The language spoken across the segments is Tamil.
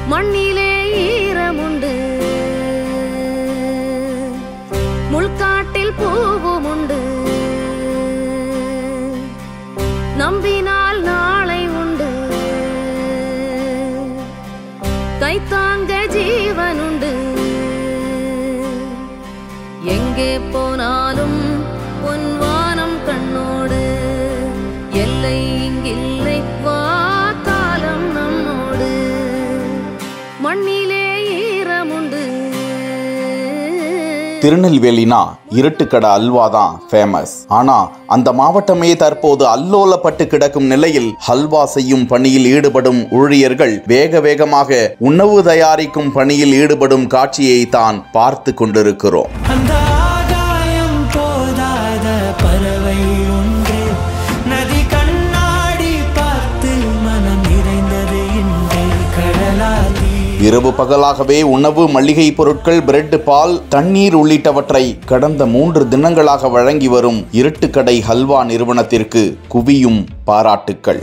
மண்ணிலே ஈரமுண்டு முள்காட்டில் பூவும் உண்டு நம்பினால் நாளை உண்டு கைத்தாங்க ஜீவனுண்டு எங்கே போனாலும் பொன்வானம் கண்ணோடு எல்லை இங்கில்லை வா காலம் நம்மோடு மண்ணிலே ஈரமுண்டு திருநெல்வேலினா இருட்டுக்கடை அல்வா தான் ஃபேமஸ் ஆனா அந்த மாவட்டமே தற்போது அல்லோலப்பட்டு கிடக்கும் நிலையில் ஹல்வா செய்யும் பணியில் ஈடுபடும் ஊழியர்கள் வேக வேகமாக உணவு தயாரிக்கும் பணியில் ஈடுபடும் காட்சியை தான் பார்த்து கொண்டிருக்கிறோம் அந்த ஆகாயம் போதாத பறவை ஒன்று நதி கண்ணாடி பார்த்து மனம் நிறைந்தது இன்று கடலாதி இரவு பகலாகவே உணவு மளிகை பொருட்கள் பிரெட் பால் தண்ணீர் உள்ளிட்டவற்றை கடந்த மூன்று தினங்களாக வழங்கி வரும் இருட்டுக்கடை ஹல்வா நிறுவனத்திற்கு குவியும் பாராட்டுக்கள்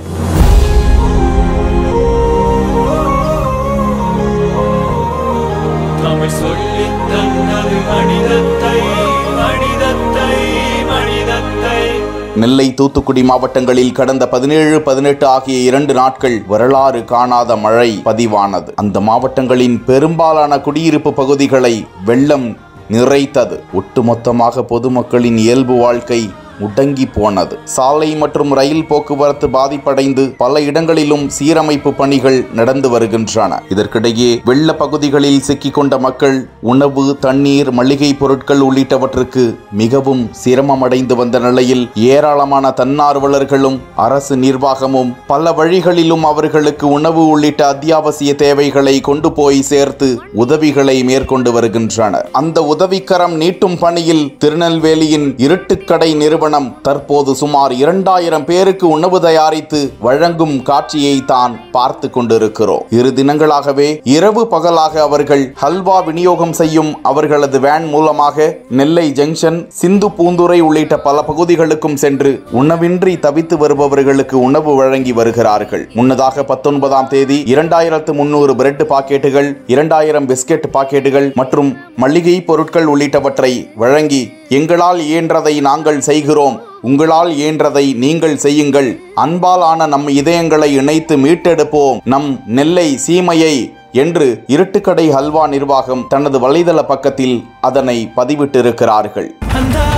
தமிழ் சொல்லி தந்தது மனிதத்தை மனிதத்தை மனிதத்தை நெல்லை தூத்துக்குடி மாவட்டங்களில் கடந்த பதினேழு பதினெட்டு ஆகிய இரண்டு நாட்கள் வரலாறு காணாத மழை பதிவானது அந்த மாவட்டங்களின் பெரும்பாலான குடியிருப்பு பகுதிகளை வெள்ளம் நிறைத்தது ஒட்டுமொத்தமாக பொதுமக்களின் இயல்பு வாழ்க்கை முடங்கி போனது சாலை மற்றும் ரயில் போக்குவரத்து பாதிப்படைந்து பல இடங்களிலும் சீரமைப்பு பணிகள் நடந்து வருகின்றன இதற்கிடையே வெள்ள பகுதிகளில் சிக்கிக்கொண்ட மக்கள் உணவு தண்ணீர் மளிகை பொருட்கள் உள்ளிட்டவற்றுக்கு மிகவும் சிரமமடைந்து வந்த நிலையில் ஏராளமான தன்னார்வலர்களும் அரசு நிர்வாகமும் பல வழிகளிலும் அவர்களுக்கு உணவு உள்ளிட்ட அத்தியாவசிய தேவைகளை கொண்டு போய் சேர்த்து உதவிகளை மேற்கொண்டு வருகின்றனர் அந்த உதவிக்கரம் நீட்டும் பணியில் திருநெல்வேலியின் இருட்டுக்கடை நிறுவனம் தற்போது சுமார் இரண்டாயிரம் பேருக்கு உணவு தயாரித்து வழங்கும் காட்சியை தான் பார்த்து கொண்டிருக்கிறோம் இரு தினங்களாகவே இரவு பகலாக அவர்கள் ஹல்வா விநியோகம் செய்யும் அவர்களது வேன் மூலமாக நெல்லை ஜங்ஷன் சிந்து பூந்துரை உள்ளிட்ட பல பகுதிகளுக்கும் சென்று உணவின்றி தவித்து வருபவர்களுக்கு உணவு வழங்கி வருகிறார்கள் முன்னதாக பத்தொன்பதாம் தேதி இரண்டாயிரத்து முன்னூறு பிரெட் பாக்கெட்டுகள் இரண்டாயிரம் பிஸ்கெட் பாக்கெட்டுகள் மற்றும் மளிகை பொருட்கள் உள்ளிட்டவற்றை வழங்கி எங்களால் இயன்றதை நாங்கள் செய்கிறோம் உங்களால் இயன்றதை நீங்கள் செய்யுங்கள் அன்பால் ஆன நம் இதயங்களை இணைத்து மீட்டெடுப்போம் நம் நெல்லை சீமையை என்று இருட்டுக்கடை ஹல்வா நிர்வாகம் தனது வலைதள பக்கத்தில் அதனை பதிவிட்டிருக்கிறார்கள் அந்த